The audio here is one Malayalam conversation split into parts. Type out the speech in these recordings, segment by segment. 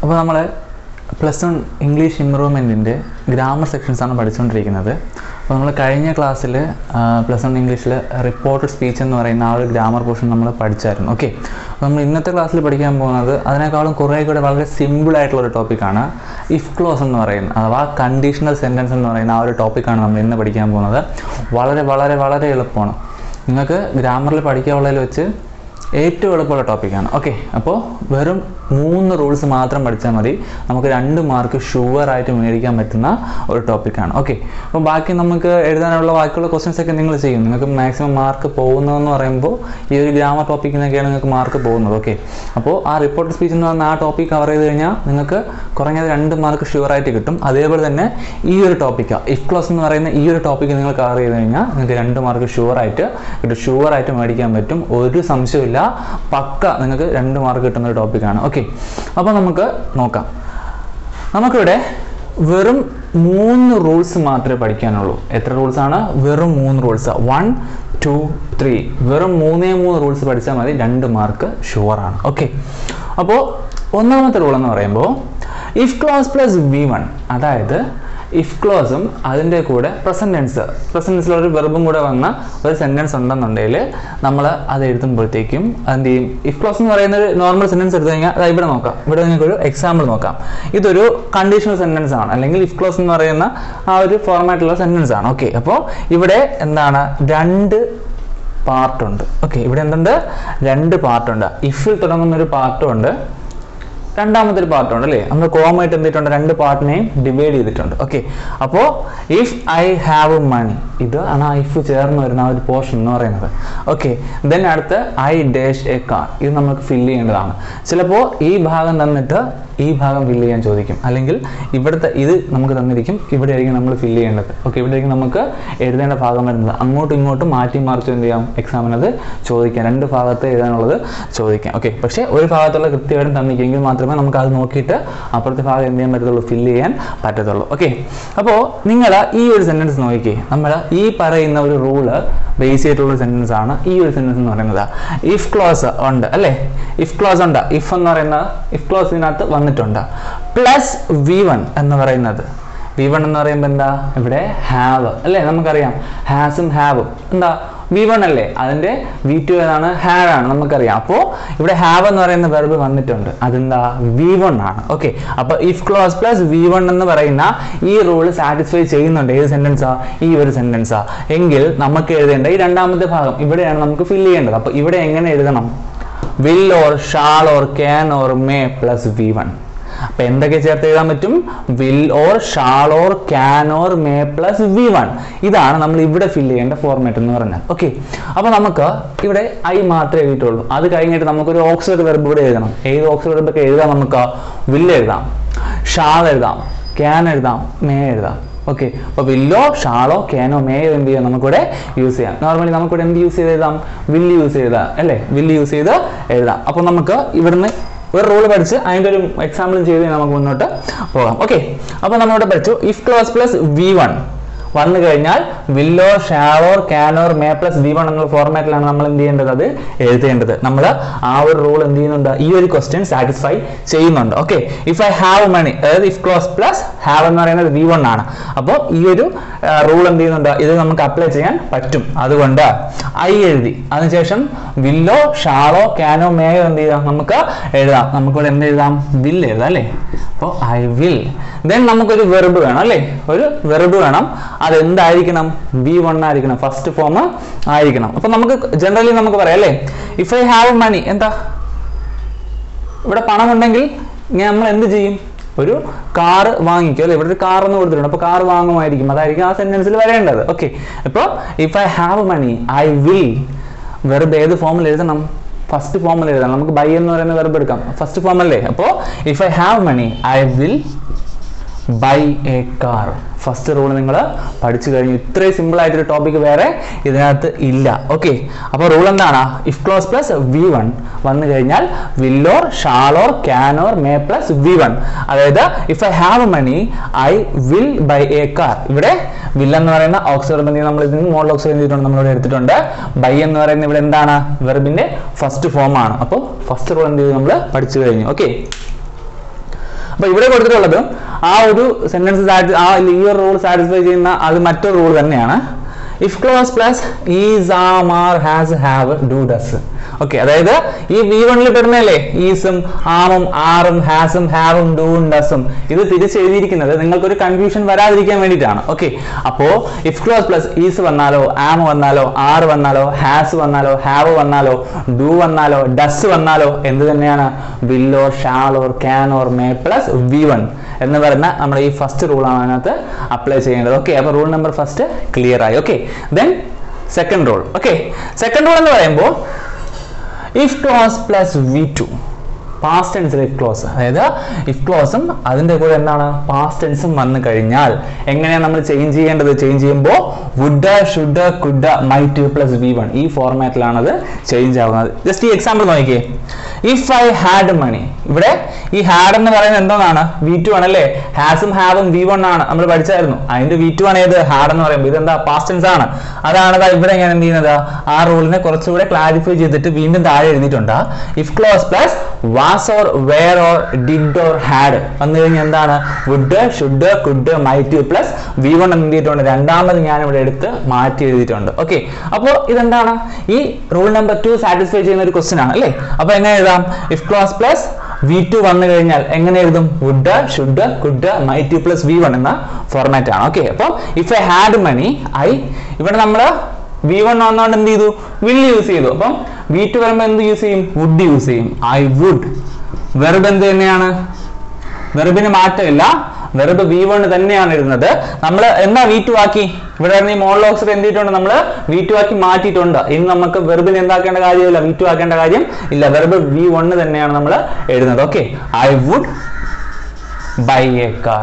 അപ്പോൾ നമ്മൾ പ്ലസ് വൺ ഇംഗ്ലീഷ് ഇമ്പ്രൂവ്മെൻറ്റിൻ്റെ ഗ്രാമർ സെക്ഷൻസാണ് പഠിച്ചുകൊണ്ടിരിക്കുന്നത് അപ്പോൾ നമ്മൾ കഴിഞ്ഞ ക്ലാസ്സിൽ പ്ലസ് വൺ ഇംഗ്ലീഷിൽ റിപ്പോർട്ടഡ് സ്പീച്ച് എന്ന് പറയുന്ന ആ ഒരു ഗ്രാമർ പോർഷൻ നമ്മൾ പഠിച്ചായിരുന്നു ഓക്കെ അപ്പോൾ നമ്മൾ ഇന്നത്തെ ക്ലാസ്സിൽ പഠിക്കാൻ പോകുന്നത് അതിനേക്കാളും കുറേ കൂടെ വളരെ സിമ്പിൾ ആയിട്ടുള്ള ഒരു ടോപ്പിക്കാണ് ഇഫ് ക്ലോസ് എന്ന് പറയുന്നത് അഥവാ കണ്ടീഷണൽ സെൻറ്റൻസ് എന്ന് പറയുന്ന ആ ഒരു ടോപ്പിക്കാണ് നമ്മൾ ഇന്ന് പഠിക്കാൻ പോകുന്നത് വളരെ വളരെ വളരെ എളുപ്പമാണ് നിങ്ങൾക്ക് ഗ്രാമറിൽ പഠിക്കാനുള്ളതിൽ വെച്ച് ഏറ്റവും എളുപ്പമുള്ള ടോപ്പിക്കാണ് ഓക്കെ അപ്പോൾ വെറും മൂന്ന് റൂൾസ് മാത്രം പഠിച്ചാൽ മതി നമുക്ക് രണ്ട് മാർക്ക് ഷുവറായിട്ട് മേടിക്കാൻ പറ്റുന്ന ഒരു ടോപ്പിക്കാണ് ഓക്കെ അപ്പോൾ ബാക്കി നമുക്ക് എഴുതാനുള്ള ബാക്കിയുള്ള ക്വസ്റ്റ്യൻസ് ഒക്കെ നിങ്ങൾ ചെയ്യും നിങ്ങൾക്ക് മാക്സിമം മാർക്ക് പോകുന്നതെന്ന് പറയുമ്പോൾ ഈ ഒരു ഗ്രാമർ ടോപ്പിക്കിൽ നിന്നൊക്കെയാണ് നിങ്ങൾക്ക് മാർക്ക് പോകുന്നത് ഓക്കെ അപ്പോൾ ആ റിപ്പോർട്ട് സ്പീച്ച് എന്ന് പറഞ്ഞ ആ ടോപ്പിക് കവർ ചെയ്ത് കഴിഞ്ഞാൽ നിങ്ങൾക്ക് കുറഞ്ഞത് രണ്ട് മാർക്ക് ഷുവറായിട്ട് കിട്ടും അതേപോലെ തന്നെ ഈ ഒരു ടോപ്പിക്കാണ് ഇഫ് ക്ലോസ് എന്ന് പറയുന്ന ഈ ഒരു ടോപ്പിക്ക് നിങ്ങൾ കവർ ചെയ്ത് കഴിഞ്ഞാൽ നിങ്ങൾക്ക് രണ്ട് മാർക്ക് ഷുവറായിട്ട് കിട്ടും ഷുവറായിട്ട് മേടിക്കാൻ പറ്റും ഒരു സംശയമില്ല പക്ക നിങ്ങൾക്ക് രണ്ട് മാർക്ക് കിട്ടുന്ന ഒരു ടോപ്പിക്കാണ് ഓക്കെ അപ്പോൾ നമുക്ക് നോക്കാം നമുക്കിവിടെ വെറും മൂന്ന് റൂൾസ് മാത്രമേ പഠിക്കാനുള്ളൂ എത്ര റൂൾസ് ആണ് വെറും മൂന്ന് റൂൾസ് വൺ ടു ത്രീ വെറും മൂന്നേ മൂന്ന് റൂൾസ് പഠിച്ചാൽ മതി രണ്ട് മാർക്ക് ഷുവറാണ് ഓക്കെ അപ്പോൾ ഒന്നാമത്തെ റൂൾ എന്ന് പറയുമ്പോൾ if clause plus V one അതായത് ഇഫ് ക്ലോസും അതിൻ്റെ കൂടെ പ്രസൻറ്റ് ടെൻസ് പ്രസൻറ്റ് ടെൻസിൽ ഒരു വെർബും കൂടെ വന്ന ഒരു സെൻറ്റൻസ് ഉണ്ടെന്നുണ്ടെങ്കിൽ നമ്മൾ അത് എഴുതുമ്പോഴത്തേക്കും എന്ത് ചെയ്യും ഇഫ് ക്ലോസ് എന്ന് പറയുന്ന ഒരു നോർമൽ സെൻറ്റൻസ് എടുത്തു കഴിഞ്ഞാൽ അത് ഇവിടെ നോക്കാം ഇവിടെ നിങ്ങൾക്ക് ഒരു എക്സാമ്പിൾ നോക്കാം ഇതൊരു കണ്ടീഷണൽ സെൻറ്റൻസ് ആണ് അല്ലെങ്കിൽ ഇഫ് ക്ലോസ് എന്ന് പറയുന്ന ആ ഒരു ഫോർമാറ്റിലുള്ള സെൻറ്റൻസ് ആണ് ഓക്കെ അപ്പോൾ ഇവിടെ എന്താണ് രണ്ട് പാർട്ടുണ്ട് ഓക്കെ ഇവിടെ എന്തുണ്ട് രണ്ട് പാർട്ടുണ്ട് ഇഫിൽ തുടങ്ങുന്ന ഒരു പാർട്ടും ഉണ്ട് രണ്ടാമത്തെ ഒരു പാർട്ടുണ്ട് അല്ലേ നമ്മൾ കോമായിട്ട് എന്തിട്ടുണ്ട് രണ്ട് പാർട്ടിനെയും ഡിവൈഡ് ചെയ്തിട്ടുണ്ട് ഓക്കെ അപ്പോൾ ഇഫ് ഐ ഹാവ് മണി ഇത് ആണ് ആ ഇഫ് ചേർന്ന് വരുന്ന ആ ഒരു പോർഷൻ എന്ന് പറയുന്നത് ഓക്കെ ദെൻ അടുത്ത് ഐ ഡേഷ് എ കാർ ഇത് നമുക്ക് ഫില്ല് ചെയ്യേണ്ടതാണ് ചിലപ്പോൾ ഈ ഭാഗം തന്നിട്ട് ഈ ഭാഗം ഫില്ല് ചെയ്യാൻ ചോദിക്കും അല്ലെങ്കിൽ ഇവിടുത്തെ ഇത് നമുക്ക് തന്നിരിക്കും ഇവിടെ ആയിരിക്കും നമ്മൾ ഫില്ല് ചെയ്യേണ്ടത് ഓക്കെ ഇവിടെ ആയിരിക്കും നമുക്ക് എഴുതേണ്ട ഭാഗം വരുന്നത് അങ്ങോട്ടും ഇങ്ങോട്ടും മാറ്റി മറിച്ച് എന്ത് ചെയ്യാം എക്സാമിനത് ചോദിക്കാം രണ്ട് ഭാഗത്ത് എഴുതാനുള്ളത് ചോദിക്കാം ഓക്കെ പക്ഷേ ഒരു ഭാഗത്തുള്ള കൃത്യമായിട്ടും തന്നിരിക്കുമെങ്കിൽ മാത്രമേ നമുക്ക് അത് നോക്കിയിട്ട് അപ്പുറത്തെ ഭാഗം എന്ത് ചെയ്യാൻ പറ്റത്തുള്ളൂ ഫില്ല് ചെയ്യാൻ പറ്റത്തുള്ളൂ ഓക്കെ അപ്പോൾ നിങ്ങൾ ഈ ഒരു സെൻറ്റൻസ് നോക്കിക്കേ നമ്മൾ ഈ പറയുന്ന ഒരു റൂള് ബേസ് ചെയ്തിട്ടുള്ള സെൻറ്റൻസ് ആണ് ഈ ഒരു സെൻറ്റൻസ് എന്ന് പറയുന്നത് ഇഫ് ക്ലോസ് ഉണ്ട് അല്ലേ ഇഫ് ക്ലോസ് ഉണ്ട് ഇഫ് എന്ന് പറയുന്ന ഇഫ് ക്ലോസ് ഇതിനകത്ത് വന്നിട്ടുണ്ട് പ്ലസ് വി വൺ എന്ന് പറയുന്നത് വി വൺ എന്ന് പറയുമ്പോൾ എന്താ ഇവിടെ ഹാവ് അല്ലേ നമുക്കറിയാം ഹാസും ഹാവും എന്താ വി വൺ അല്ലേ അതിന്റെ വി ടു ഏതാണ് ഹാവ് ആണ് നമുക്കറിയാം അപ്പോൾ ഇവിടെ ഹാവ് എന്ന് പറയുന്ന വെർബ് വന്നിട്ടുണ്ട് അതെന്താ വി വൺ ആണ് ഓക്കെ അപ്പൊ if clause plus V one എന്ന് പറയുന്ന ഈ റൂൾ സാറ്റിസ്ഫൈ ചെയ്യുന്നുണ്ട് ഏത് സെന്റൻസാ ഈ ഒരു സെന്റൻസാ എങ്കിൽ നമുക്ക് എഴുതേണ്ട ഈ രണ്ടാമത്തെ ഭാഗം ഇവിടെയാണ് നമുക്ക് ഫില്ല് ചെയ്യേണ്ടത് അപ്പൊ ഇവിടെ എങ്ങനെ എഴുതണം will or shall or can or may plus V one അപ്പൊ എന്തൊക്കെ ചേർത്ത് എഴുതാൻ പറ്റും will or shall or can or may plus V one ഇതാണ് നമ്മൾ ഇവിടെ ഫില്ല് ചെയ്യേണ്ട ഫോർമാറ്റ് എന്ന് പറഞ്ഞാൽ ഓക്കെ അപ്പൊ നമുക്ക് ഇവിടെ ഐ മാത്രമേ എഴുതിയിട്ടുള്ളൂ അത് കഴിഞ്ഞിട്ട് നമുക്കൊരു ഓക്സിലറി വെർബ് ഇവിടെ എഴുതണം ഏത് ഓക്സിലറി വെർബ് ഒക്കെ എഴുതാം നമുക്ക് വിൽ എഴുതാം ഷാൾ എഴുതാം ക്യാൻ എഴുതാം മേ എഴുതാം ഓക്കെ അപ്പോൾ വില്ലോ ഷാളോ ക്യാനോ മേയോ എന്ത് ചെയ്യാം നമുക്കിവിടെ യൂസ് ചെയ്യാം നോർമലി നമുക്കിവിടെ എന്ത് യൂസ് ചെയ്ത് എഴുതാം വില്ല് യൂസ് ചെയ്താൽ അല്ലേ വില്ല് യൂസ് ചെയ്ത് എഴുതാം അപ്പോൾ നമുക്ക് ഇവിടുന്ന് ഒരു റൂൾ പഠിച്ച് അതിൻ്റെ ഒരു എക്സാമ്പിൾ ചെയ്ത് നമുക്ക് മുന്നോട്ട് പോകാം ഓക്കെ അപ്പോൾ നമ്മളിവിടെ പഠിച്ചു if clause plus V one വന്നു കഴിഞ്ഞാൽ will or shall or can or may plus V one എന്നുള്ള ഫോർമാറ്റിലാണ് നമ്മൾ എന്ത് ചെയ്യേണ്ടത് അത് എഴുതേണ്ടത് നമ്മൾ ആ ഒരു റൂൾ എന്ത് ചെയ്യുന്നുണ്ട് ഈ ഒരു ക്വസ്റ്റ്യൻ സാറ്റിസ്ഫൈ ചെയ്യുന്നുണ്ട് okay if I have money അതായത് ഇഫ് ക്ലോസ് പ്ലസ് ഹാവ് എന്ന് പറയുന്നത് വി വൺ ആണ് അപ്പോൾ ഈ ഒരു റൂൾ എന്ത് ചെയ്യുന്നുണ്ട് ഇത് നമുക്ക് അപ്ലൈ ചെയ്യാൻ പറ്റും അതുകൊണ്ട് ഐ എഴുതി അതിനുശേഷം വില്ലോ ഷാളോ ക്യാനോ മേയോ എന്ത് ചെയ്യാം നമുക്ക് എഴുതാം നമുക്കിവിടെ എന്ത് എഴുതാം വിൽ എഴുതാം അല്ലേ അപ്പോൾ ഐ വിൽ ദെൻ നമുക്കൊരു വെർബ് വേണം അല്ലേ ഒരു വെർബ് വേണം അത് എന്തായിരിക്കണം വി വൺ ആയിരിക്കണം ഫസ്റ്റ് ഫോം ആയിരിക്കണം അപ്പൊ നമുക്ക് ജനറലി നമുക്ക് പറയാം അല്ലേ ഇഫ് ഐ ഹാവ് മണി എന്താ ഇവിടെ പണം ഉണ്ടെങ്കിൽ നമ്മൾ എന്ത് ചെയ്യും ഒരു കാറ് വാങ്ങിക്കും അല്ലെ ഇവിടെ ഒരു കാർ എന്ന് കൊടുത്തിട്ടുണ്ട് അപ്പൊ കാർ വാങ്ങുമായിരിക്കും അതായിരിക്കും ആ സെന്റൻസിൽ വരേണ്ടത് ഓക്കെ അപ്പോൾ if I have money I will വെറുതെ ഏത് ഫോമിൽ എഴുതണം ഫസ്റ്റ് ഫോമിൽ എഴുതണം നമുക്ക് ബൈ എന്ന് പറയുന്ന വെറുതെ എടുക്കാം ഫസ്റ്റ് ഫോം അല്ലേ അപ്പോൾ if I have money I will buy a car first rule നിങ്ങൾ പഠിച്ചു കഴിഞ്ഞു ഇത്രയും സിമ്പിൾ ആയിട്ടൊരു ടോപ്പിക് വേറെ ഇതിനകത്ത് ഇല്ല ഓക്കെ അപ്പോൾ റൂൾ എന്താണ് if clause plus V one വന്നു കഴിഞ്ഞാൽ will or shall or can or may plus V one അതായത് if I have money I will buy a car ഇവിടെ വിൽ എന്ന് പറയുന്ന ഓക്സിജൻ ബന്ധി നമ്മൾ ഇതിന് മോഡൽ ഓക്സിജൻ ചെയ്തിട്ടുണ്ട് നമ്മളിവിടെ എടുത്തിട്ടുണ്ട് ബൈ എന്ന് പറയുന്ന ഇവിടെ എന്താണ് വെർബിന്റെ ഫസ്റ്റ് ഫോം ആണ് അപ്പോൾ ഫസ്റ്റ് റൂൾ എന്ത് ചെയ്തു നമ്മൾ പഠിച്ചു കഴിഞ്ഞു ഓക്കെ അപ്പോൾ ഇവിടെ കൊടുത്തിട്ടുള്ളത് ആ ഒരു സെന്റൻസ് ആ ഈ ഒരു റൂൾ സാറ്റിസ്ഫൈ ചെയ്യുന്ന അത് മറ്റൊരു റൂൾ തന്നെയാണ് if clause plus is am are has have do does okay അതായത് ഈ വി വണ്ണിൽ പെടുന്നല്ലേ ഈസും ആമും ആറും ഹാസും ഹാവും ഡൂവും ഡസും ഇത് തിരിച്ചെഴുതിയിരിക്കുന്നത് നിങ്ങൾക്കൊരു കൺഫ്യൂഷൻ വരാതിരിക്കാൻ വേണ്ടിയിട്ടാണ് ഓക്കെ അപ്പോ ഇഫ് ക്ലോസ് പ്ലസ് ഈസ് വന്നാലോ ആം വന്നാലോ ആർ വന്നാലോ ഹാസ് വന്നാലോ ഹാവ് വന്നാലോ ഡു വന്നാലോ ഡസ് വന്നാലോ എന്ത് തന്നെയാണ് will or shall or can or may plus V one എന്ന് പറയുന്ന നമ്മുടെ ഈ ഫസ്റ്റ് റൂളാണ് അതിനകത്ത് അപ്ലൈ ചെയ്യേണ്ടത് ഓക്കെ അപ്പോൾ റൂൾ നമ്പർ ഫസ്റ്റ് ക്ലിയർ ആയി okay then second rule okay second rule എന്ന് പറയുമ്പോൾ if clause plus V two past ടെൻസിൽ ഇഫ് ക്ലോസ് അതായത് ഇഫ് ക്ലോസും അതിൻ്റെ കൂടെ എന്താണ് പാസ്റ്റ് ടെൻസും വന്നു കഴിഞ്ഞാൽ എങ്ങനെയാണ് നമ്മൾ ചേഞ്ച് ചെയ്യേണ്ടത് ചേഞ്ച് ചെയ്യുമ്പോൾ would should could might plus V one ഈ ഫോർമാറ്റിലാണ് അത് ചേഞ്ച് ആവുന്നത് ജസ്റ്റ് ഈ എക്സാമ്പിൾ നോക്കിയേ ഇഫ് ഐ ഹാഡ് മണി ഇവിടെ ഈ ഹാഡ് എന്ന് പറയുന്നത് എന്തോന്നാണ് വി ടു ആണല്ലേ ഹാസും ഹാവും വി വൺ ആണ് നമ്മൾ പഠിച്ചായിരുന്നു അതിന്റെ വി ടു ആണ് ഏത് ഹാഡ് എന്ന് പറയുമ്പോൾ ഇതെന്താ പാസ്റ്റ് ടെൻസ് ആണ് അതാണ് ദാ ഇവിടെ ഞാൻ എന്ത് ചെയ്യുന്നത് ആ റൂളിനെ കുറച്ചുകൂടെ ക്ലാരിഫൈ ചെയ്തിട്ട് വീണ്ടും താഴെ എഴുതിയിട്ടുണ്ട് if clause plus was or were or did or had വന്നു കഴിഞ്ഞാൽ എന്താണ് would should could might plus V one എന്ന് എഴുതിയിട്ടുണ്ട് രണ്ടാമത് ഞാൻ ഇവിടെ എടുത്ത് മാറ്റി എഴുതിയിട്ടുണ്ട് ഓക്കെ അപ്പോൾ ഇതെന്താണ് ഈ റൂൾ നമ്പർ ടു സാറ്റിസ്ഫൈ ചെയ്യുന്ന ഒരു ക്വസ്റ്റ്യൻ ആണ് അല്ലേ അപ്പൊ എങ്ങനെ എഴുതാം if clause plus V two വന്നു കഴിഞ്ഞാൽ എങ്ങനെ എഴുതും would should could might plus V one എന്ന ഫോർമാറ്റ് ആണ് ഓക്കെ അപ്പം if I had money I ഇവിടെ നമ്മൾ വി വൺ വന്നോണ്ട് എന്ത് ചെയ്തു വിൽ യൂസ് ചെയ്തു അപ്പം വി ടു വരുമ്പോൾ എന്ത് യൂസ് ചെയ്യും വുഡ് യൂസ് ചെയ്യും ഐ വുഡ് വെർബ് എന്ത് തന്നെയാണ് വെർബിന് മാറ്റമില്ല വെർബ് വി വൺ തന്നെയാണ് ഇടുന്നത് നമ്മൾ എന്താ വി ടു ആക്കി ഇവിടെ ഈ മോണലോക്സർ എന്ത് ചെയ്തിട്ടുണ്ട് നമ്മൾ വി ടു ആക്കി മാറ്റിയിട്ടുണ്ട് ഇനി നമുക്ക് വെർബിന് എന്താക്കേണ്ട കാര്യമില്ല വി ടു ആക്കേണ്ട കാര്യം ഇല്ല വെർബ് വി വൺ തന്നെയാണ് നമ്മൾ എഴുതുന്നത് okay I would buy a car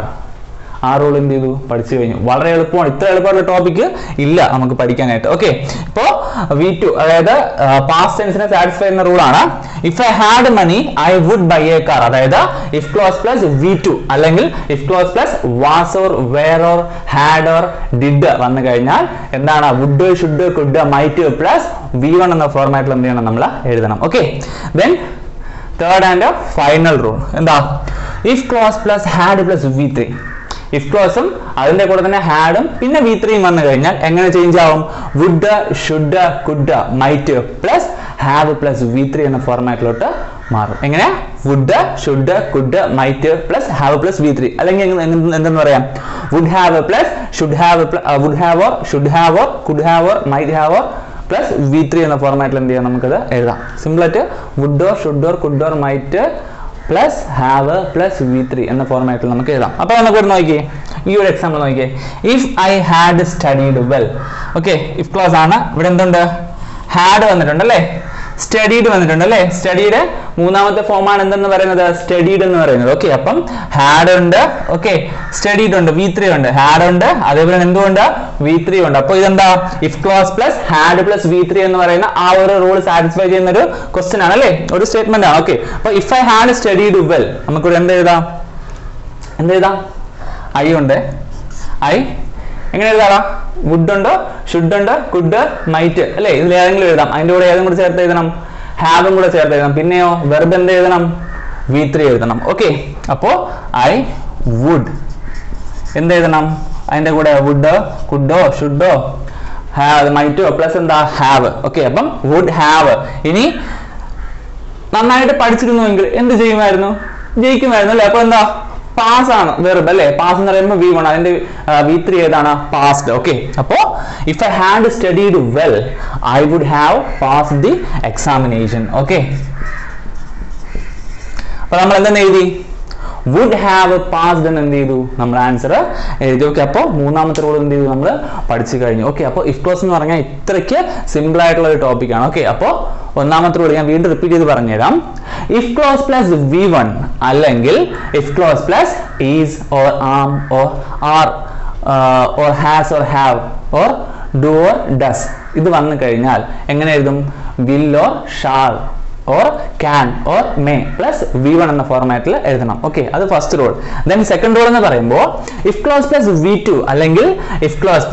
ആ റൂൾ എന്ത് ചെയ്തു പഠിച്ചു കഴിഞ്ഞു വളരെ എളുപ്പമാണ് ഇത്ര എളുപ്പമുള്ള ടോപ്പിക് ഇല്ല നമുക്ക് പഠിക്കാനായിട്ട് ഓക്കെ ഇപ്പോ വി ടു അതായത് പാസ്റ്റ് ടെൻസിനെ സാറ്റിസ്ഫൈ ചെയ്യുന്ന റൂളാണ് if I had money I would buy a car അതായത് if clause plus V two അല്ലെങ്കിൽ if clause plus was or were or had or did വന്നു കഴിഞ്ഞാൽ എന്താണ് would should could might plus V one എന്ന ഫോർമാറ്റിൽ എന്ത് ചെയ്യണം നമ്മൾ എഴുതണം okay then third and final rule എന്താ if clause plus had plus V three if ക്ലോസും അതിന്റെ കൂടെ തന്നെ ഹാഡും പിന്നെ വി ത്രീയും വന്നു കഴിഞ്ഞാൽ എങ്ങനെ ചേഞ്ച് ആവും would should could might plus have plus V three എന്ന ഫോർമാറ്റിലോട്ട് മാറും എങ്ങനെ would should could might plus have plus V three അല്ലെങ്കിൽ എങ്ങനെ- എങ്ങനെ- എന്തെന്ന് പറയാം would have plus should have would have or should have or could have or might have or plus V three എന്ന ഫോർമാറ്റിൽ എന്ത് ചെയ്യാം നമുക്കത് എഴുതാം സിമ്പിളായിട്ട് would or should or could or might plus have plus V three എന്ന ഫോർമാറ്റിൽ നമുക്ക് എഴുതാം അപ്പോൾ നമുക്ക് ഇവിടെ നോക്കിയേ ഈ ഒരു എക്സാമ്പിൾ നോക്കിയേ if I had studied well okay if clause ആണ് ഇവിടെ എന്തുണ്ട് ഹാഡ് വന്നിട്ടുണ്ട് അല്ലേ സ്റ്റഡീഡ് വന്നിട്ടുണ്ട് അല്ലേ സ്റ്റഡീഡ് മൂന്നാമത്തെ ഫോമാണ് എന്തെന്ന് പറയുന്നത് സ്റ്റഡീഡ് എന്ന് പറയുന്നത് ഓക്കെ അപ്പം ഹാഡ് ഉണ്ട് ഓക്കെ സ്റ്റഡീഡ് ഉണ്ട് വി ത്രീ ഉണ്ട് ഹാഡ് ഉണ്ട് അതേപോലെ എന്തുകൊണ്ട് വി ത്രീ ഉണ്ട് അപ്പോൾ ഇതെന്താ if clause plus had plus V three എന്ന് പറയുന്ന ആ ഒരു റൂൾ സാറ്റിസ്ഫൈ ചെയ്യുന്ന ഒരു ക്വസ്റ്റ്യൻ ആണ് അല്ലേ ഒരു സ്റ്റേറ്റ്മെന്റ് ആണ് ഓക്കെ അപ്പൊ if I had studied well നമുക്കിവിടെ എന്ത് എഴുതാം എന്ത് എഴുതാം ഐ ഉണ്ട് ഐ എങ്ങനെ എഴുതാടാ വുഡ് ഉണ്ട് ഷുഡ് ഉണ്ട് കുഡ് മൈറ്റ് അല്ലേ ഇതിൽ ഏതെങ്കിലും എഴുതാം അതിന്റെ കൂടെ ഏതും കൂടെ ചേർത്ത് എഴുതണം ഹാവും കൂടെ ചേർത്ത് എഴുതണം പിന്നെയോ വെർബ് എന്ത് എഴുതണം വി ത്രീ എഴുതണം ഓക്കെ അപ്പോ ഐ വുഡ് എന്ത് എഴുതണം അതിന്റെ കൂടെ വുഡ് കുഡോ ഷുഡോ ഹാവ് മൈറ്റോ പ്ലസ് എന്താ ഹാവ് ഓക്കെ അപ്പം വുഡ് ഹാവ് ഇനി നന്നായിട്ട് പഠിച്ചിരുന്നുവെങ്കിൽ എന്ത് ചെയ്യുമായിരുന്നു ജയിക്കുമായിരുന്നു അല്ലേ അപ്പൊ എന്താ പാസ് ആണ് വെറുതെ അല്ലേ പാസ് എന്ന് പറയുമ്പോൾ വി വൺ അതിന്റെ വി ത്രീ ഏതാണ് പാസ്ഡ് ഓക്കെ അപ്പോ if I had studied well I would have pass the examination okay അപ്പൊ നമ്മൾ എന്തെന്ന് എഴുതി വുഡ് ഹാവ് പാസ്ഡ് എന്ന് എന്ത് ചെയ്തു നമ്മൾ ആൻസർ എഴുതി ഓക്കെ അപ്പോൾ മൂന്നാമത്തെ റൂൾ എന്ത് ചെയ്തു നമ്മൾ പഠിച്ചു കഴിഞ്ഞു ഓക്കെ അപ്പോൾ ഇഫ് ക്ലോസ് എന്ന് പറഞ്ഞാൽ ഇത്രയ്ക്ക് സിമ്പിൾ ആയിട്ടുള്ള ഒരു ടോപ്പിക്കാണ് ഓക്കെ അപ്പോൾ ഒന്നാമത്തെ റൂൾ ഞാൻ വീണ്ടും റിപ്പീറ്റ് ചെയ്ത് പറഞ്ഞുതരാം if clause plus V one അല്ലെങ്കിൽ if clause plus is or am or are or has or have or do or does ഇത് വന്നു കഴിഞ്ഞാൽ എങ്ങനെ എഴുതും will or shall or can or may plus V one എന്ന ഫോർമാറ്റിൽ എഴുതണം ഓക്കെ അത് first rule then second rule എന്ന് പറയുമ്പോൾ if clause plus V two അല്ലെങ്കിൽ if clause plus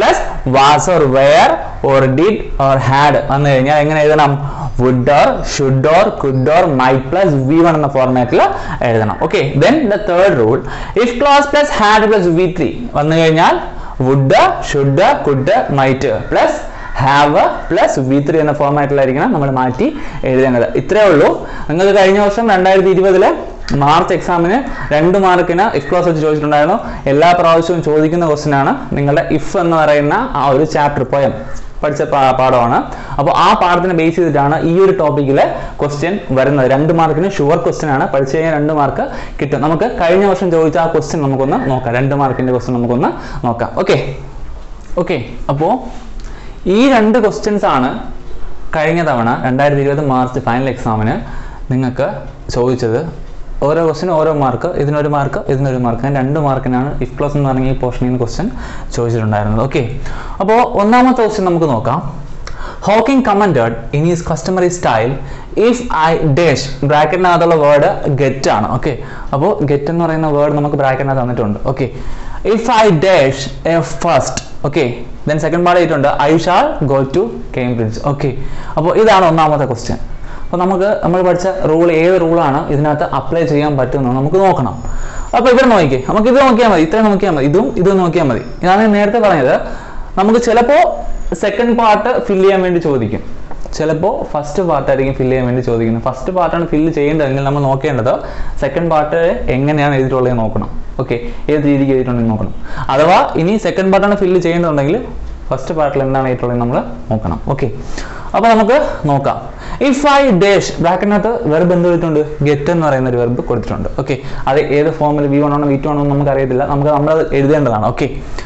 was or were or did or had വന്നു കഴിഞ്ഞാൽ എങ്ങനെ എഴുതണം would or should or could or might plus V one എന്ന ഫോർമാറ്റിൽ എഴുതണം okay then the third rule if clause plus had plus V three വന്നു കഴിഞ്ഞാൽ would should could might plus have plus V three എന്ന ഫോർമാറ്റിലായിരിക്കണം നമ്മൾ മാറ്റി എഴുതേണ്ടത് ഇത്രേ ഉള്ളൂ നിങ്ങൾക്ക് കഴിഞ്ഞ വർഷം രണ്ടായിരത്തി ഇരുപതില് മാർച്ച് എക്സാമിന് രണ്ട് മാർക്കിന് ഇഫ് ക്ലോസ് വെച്ച് ചോദിച്ചിട്ടുണ്ടായിരുന്നു എല്ലാ പ്രാവശ്യവും ചോദിക്കുന്ന ക്വസ്റ്റ്യൻ ആണ് നിങ്ങളുടെ ഇഫ് എന്ന് പറയുന്ന ആ ഒരു ചാപ്റ്റർ പോയം പഠിച്ച പാ- പാഠമാണ് അപ്പോൾ ആ പാഠത്തിനെ ബേസ് ചെയ്തിട്ടാണ് ഈ ഒരു ടോപ്പിക്കിലെ ക്വസ്റ്റ്യൻ വരുന്നത് രണ്ട് മാർക്കിന് ഷുവർ ക്വസ്റ്റ്യൻ ആണ് പഠിച്ചു കഴിഞ്ഞാൽ രണ്ട് മാർക്ക് കിട്ടും നമുക്ക് കഴിഞ്ഞ വർഷം ചോദിച്ച ആ ക്വസ്റ്റ്യൻ നമുക്കൊന്ന് നോക്കാം രണ്ട് മാർക്കിന്റെ ക്വസ്റ്റ്യൻ നമുക്കൊന്ന് നോക്കാം ഓക്കെ ഓക്കെ അപ്പോൾ ഈ രണ്ട് ക്വസ്റ്റ്യൻസ് ആണ് കഴിഞ്ഞ തവണ രണ്ടായിരത്തി ഇരുപത് മാർച്ച് ഫൈനൽ എക്സാമിന് നിങ്ങൾക്ക് ചോദിച്ചത് ഓരോ ക്വസ്റ്റിനും ഓരോ മാർക്ക് ഇതിനൊരു മാർക്ക് ഇതിനൊരു മാർക്ക് ഞാൻ രണ്ട് മാർക്കിനാണ് ഇഫ് ക്ലോസ് എന്ന് പറഞ്ഞ ഈ പോർഷനിൽ നിന്ന് ക്വസ്റ്റ്യൻ ചോദിച്ചിട്ടുണ്ടായിരുന്നത് ഓക്കെ അപ്പോൾ ഒന്നാമത്തെ ക്വസ്റ്റ്യൻ നമുക്ക് നോക്കാം Hawking commented in his customary style if I dash ബ്രാക്കറ്റിനകത്തുള്ള വേർഡ് ഗെറ്റ് ആണ് ഓക്കെ അപ്പോൾ ഗെറ്റ് എന്ന് പറയുന്ന വേർഡ് നമുക്ക് ബ്രാക്കറ്റിനകത്ത് തന്നിട്ടുണ്ട് okay if I dash a first okay then second part ആയിട്ടുണ്ട് I shall go to Cambridge okay അപ്പോൾ ഇതാണ് ഒന്നാമത്തെ ക്വസ്റ്റ്യൻ അപ്പോൾ നമുക്ക് നമ്മൾ പഠിച്ച റൂൾ ഏത് റൂളാണ് ഇതിനകത്ത് അപ്ലൈ ചെയ്യാൻ പറ്റുന്നത് നമുക്ക് നോക്കണം അപ്പോൾ ഇവിടെ നോക്കിക്കേ നമുക്ക് ഇത് നോക്കിയാൽ മതി ഇത്രയും നോക്കിയാൽ മതി ഇതും ഇതും നോക്കിയാൽ മതി ഞാൻ നേരത്തെ പറഞ്ഞത് നമുക്ക് ചിലപ്പോൾ സെക്കൻഡ് പാർട്ട് ഫില്ല് ചെയ്യാൻ വേണ്ടി ചോദിക്കും ചിലപ്പോൾ ഫസ്റ്റ് പാർട്ടായിരിക്കും ഫില്ല് ചെയ്യാൻ വേണ്ടി ചോദിക്കുന്നത് ഫസ്റ്റ് പാർട്ടാണ് ഫില്ല് ചെയ്യേണ്ടതെങ്കിൽ നമ്മൾ നോക്കേണ്ടത് സെക്കൻഡ് പാർട്ട് എങ്ങനെയാണ് എഴുതിയിട്ടുള്ളത് നോക്കണം ഓക്കെ ഏത് രീതിക്ക് എഴുതിയിട്ടുണ്ടെങ്കിൽ നോക്കണം അഥവാ ഇനി സെക്കൻഡ് പാർട്ടാണ് ഫില്ല് ചെയ്യേണ്ടതുണ്ടെങ്കിൽ ഫസ്റ്റ് പാർട്ടിൽ എന്താണ് എഴുതിയിട്ടുള്ളത് നമ്മൾ നോക്കണം ഓക്കെ അപ്പോൾ നമുക്ക് നോക്കാം ഇഫ് ഐ ഡേഷ് ബ്രാക്കറ്റിനകത്ത് വെർബ് എന്ത് കൊടുത്തിട്ടുണ്ട് ഗെറ്റ് എന്ന് പറയുന്ന ഒരു വെർബ് കൊടുത്തിട്ടുണ്ട് ഓക്കെ അത് ഏത് ഫോമിൽ വി വൺ ആണോ വി ടു ആണോ എന്ന് നമുക്ക് അറിയത്തില്ല നമുക്ക് നമ്മൾ എഴുതേണ്ടതാണ് okay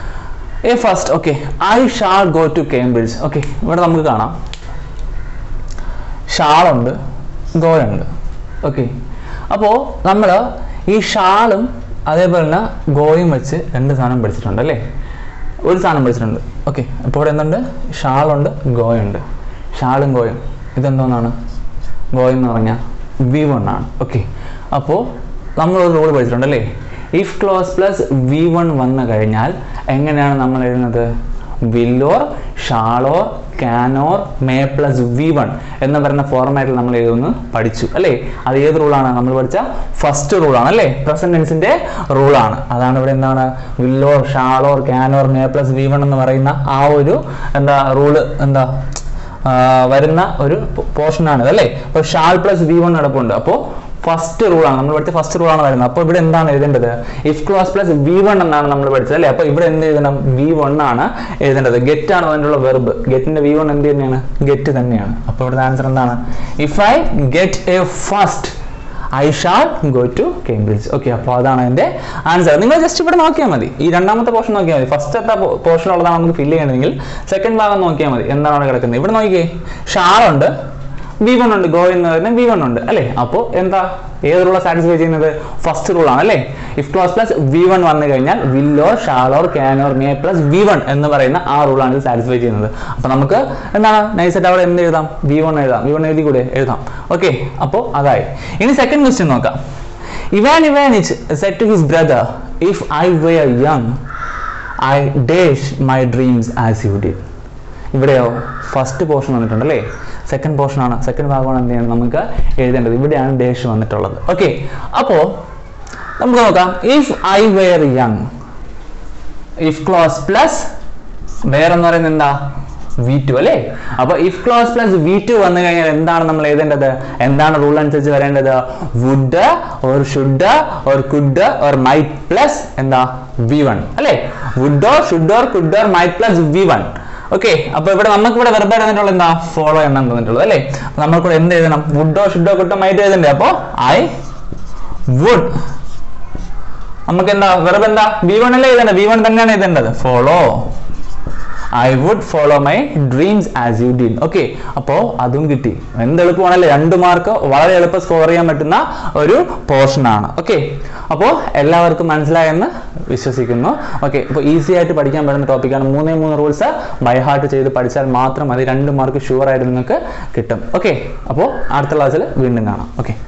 a first okay I shall go to Cambridge okay ഇവിടെ നമുക്ക് കാണാം ഷാളുണ്ട് ഗോയുണ്ട് ഓക്കെ അപ്പോൾ നമ്മൾ ഈ ഷാളും അതേപോലെ തന്നെ ഗോയും വെച്ച് രണ്ട് സാധനം പഠിച്ചിട്ടുണ്ട് അല്ലേ ഒരു സാധനം പഠിച്ചിട്ടുണ്ട് ഓക്കെ അപ്പോൾ ഇവിടെ എന്തുണ്ട് ഷാളുണ്ട് ഗോയുണ്ട് ഷാളും ഗോയും ഇതെന്തോന്നാണ് ഗോയം എന്ന് പറഞ്ഞാൽ വി വൺ ആണ് ഓക്കെ അപ്പോൾ നമ്മളൊരു റൂൾ പഠിച്ചിട്ടുണ്ട് അല്ലേ if clause plus V one വന്നു കഴിഞ്ഞാൽ എങ്ങനെയാണ് നമ്മൾ എഴുതുന്നത് will or shall or can or may plus V one എന്ന് പറയുന്ന ഫോർമാറ്റിൽ നമ്മൾ എഴുതുന്നു പഠിച്ചു അല്ലേ അത് ഏത് റൂളാണ് നമ്മൾ പഠിച്ച ഫസ്റ്റ് റൂളാണ് അല്ലേ പ്രസന്റ് ടെൻസിന്റെ റൂളാണ് അതാണ് ഇവിടെ എന്താണ് will or shall or can or may plus V one എന്ന് പറയുന്ന ആ ഒരു എന്താ റൂള് എന്താ ആ, വരുന്ന ഒരു പോർഷൻ ആണ് അല്ലേ അപ്പോൾ ഷാൾ പ്ലസ് വി വൺ കിടപ്പുണ്ട് അപ്പോൾ ഫസ്റ്റ് റൂളാണ് നമ്മൾ പഠിച്ച ഫസ്റ്റ് റൂളാണ് വരുന്നത് അപ്പോൾ ഇവിടെ എന്താണ് എഴുതേണ്ടത് if clause plus V one എന്നാണ് നമ്മൾ പഠിച്ചത് അല്ലേ അപ്പോൾ ഇവിടെ എന്ത് എഴുതണം വി വൺ ആണ് എഴുതേണ്ടത് ഗെറ്റ് ആണ് അതിനുള്ള വെർബ് ഗെറ്റിന്റെ വി വൺ എന്ത് തന്നെയാണ് ഗെറ്റ് തന്നെയാണ് അപ്പോൾ ഇവിടുത്തെ ആൻസർ എന്താണ് if I get a first I shall go to Cambridge okay അപ്പോൾ അതാണ് എൻ്റെ ആൻസർ നിങ്ങൾ ജസ്റ്റ് ഇവിടെ നോക്കിയാൽ മതി ഈ രണ്ടാമത്തെ പോർഷൻ നോക്കിയാൽ മതി ഫസ്റ്റത്തെ പോർഷൻ ഉള്ളതാണ് നമുക്ക് ഫില്ല് ചെയ്യണമെങ്കിൽ സെക്കൻഡ് ഭാഗം നോക്കിയാൽ മതി എന്താണ് അവിടെ കിടക്കുന്നത് ഇവിടെ നോക്കിയേ ഷാളുണ്ട് വി വൺ ഉണ്ട് ഗോ എന്ന് പറയുന്നത് വി വൺ ഉണ്ട് അല്ലേ അപ്പോൾ എന്താ ഏത് റൂളാണ് സാറ്റിസ്ഫൈ ചെയ്യുന്നത് ഫസ്റ്റ് റൂൾ ആണ് അല്ലേ if clause plus V one വന്നു കഴിഞ്ഞാൽ will or shall or can or may plus V one എന്ന് പറയുന്ന ആ റൂളാണ് ഇത് സാറ്റിസ്ഫൈ ചെയ്യുന്നത് അപ്പോൾ നമുക്ക് എന്താണ് നൈസായിട്ട് അവിടെ എന്ത് എഴുതാം വി വൺ എഴുതാം വി വൺ എഴുതി കൂടെ എഴുതാം ഓക്കെ അപ്പോൾ അതായി ഇനി സെക്കൻഡ് ക്വസ്റ്റ്യൻ നോക്കാം Ivan Ivanich said to his brother if I were young I dash my dreams as you did ഇവിടെയോ ഫസ്റ്റ് പോർഷൻ വന്നിട്ടുണ്ട് അല്ലേ സെക്കൻഡ് പോർഷൻ ആണ് സെക്കൻഡ് ഭാഗമാണ് എന്ത് ചെയ്യണം നമുക്ക് എഴുതേണ്ടത് ഇവിടെയാണ് ഡേഷ് വന്നിട്ടുള്ളത് ഓക്കെ അപ്പോൾ നമുക്ക് നോക്കാം if I were young if clause plus were എന്ന് പറയുന്നത് എന്താ വി ടു അല്ലേ അപ്പൊ if clause plus V two വന്നു കഴിഞ്ഞാൽ എന്താണ് നമ്മൾ എഴുതേണ്ടത് എന്താണ് റൂൾ അനുസരിച്ച് വരേണ്ടത് would or should or could or might plus എന്താ വി വൺ അല്ലേ would or should or could or might plus V one okay അപ്പൊ ഇവിടെ നമുക്ക് ഇവിടെ വെറുതെ തന്നിട്ടുള്ളത് എന്താ ഫോളോ എണ്ണം തന്നിട്ടുള്ളത് അല്ലേ അപ്പൊ നമ്മൾക്കൂടെ എന്ത് എഴുതണം വുഡോ ഷുഡോ കുഡോ മൈറ്റ് എഴുതണ്ടേ അപ്പോ ഐ വുഡ് നമുക്ക് എന്താ വെറുതെ എന്താ വി വൺ അല്ലേ എഴുതേണ്ടത് വി വൺ തന്നെയാണ് എഴുതേണ്ടത് follow I would follow my dreams as you did okay അപ്പോൾ അതും കിട്ടി എന്ത് എളുപ്പമാണല്ലേ രണ്ട് മാർക്ക് വളരെ എളുപ്പം സ്കോർ ചെയ്യാൻ പറ്റുന്ന ഒരു പോർഷൻ ആണ് ഓക്കെ അപ്പോൾ എല്ലാവർക്കും മനസ്സിലായെന്ന് വിശ്വസിക്കുന്നു ഓക്കെ അപ്പോൾ ഈസി ആയിട്ട് പഠിക്കാൻ പറ്റുന്ന ടോപ്പിക്കാണ് മൂന്നേ മൂന്ന് റൂൾസ് ബൈ ഹാർട്ട് ചെയ്ത് പഠിച്ചാൽ മാത്രം മതി രണ്ട് മാർക്ക് ഷുവർ ആയിട്ട് നിങ്ങൾക്ക് കിട്ടും ഓക്കെ അപ്പോൾ അടുത്ത ക്ലാസ്സിൽ വീണ്ടും കാണാം ഓക്കെ